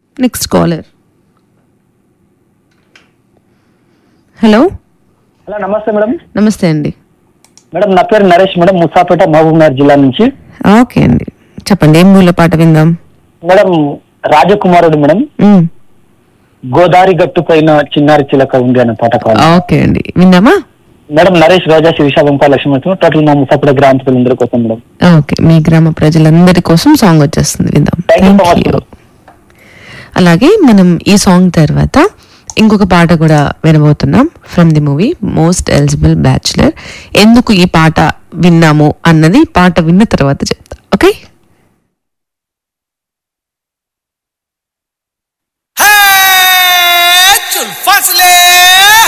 Next caller hello hello నమస్తే madam నమస్తే అండి మేడం నా పేరు నరేష్ మేడం ముసాపేట మహబూబ్నగర్ జిల్లా నుంచి ఓకే అండి చెప్పండి ఏం మూల పాట విందాం మేడం రాజకుమారుడు మేడం మ్మ్. గోదావరి గట్టు పైన చిన్నారి చిలక ఉంది అనే పాట కావాలి ఓకే అండి విందామా మేడం నరేష్ రోజా శిరీష బొంప లక్ష్మీ టోటల్ మా ముసాపేట గ్రామ ప్రజలందరి కోసం మేడం ఓకే మీ గ్రామ ప్రజలందరి కోసం సాంగ్ వచ్చేస్తుంది విందాం Thank you so thank much, you madam. అలాగే మనం ఈ సాంగ్ తర్వాత ఇంకొక పాట కూడా వినబోతున్నాం from the movie most eligible bachelor ఎందుకు ఈ పాట విన్నాము అన్నది పాట విన్న తర్వాత చెప్తా ఓకే है चुल फसले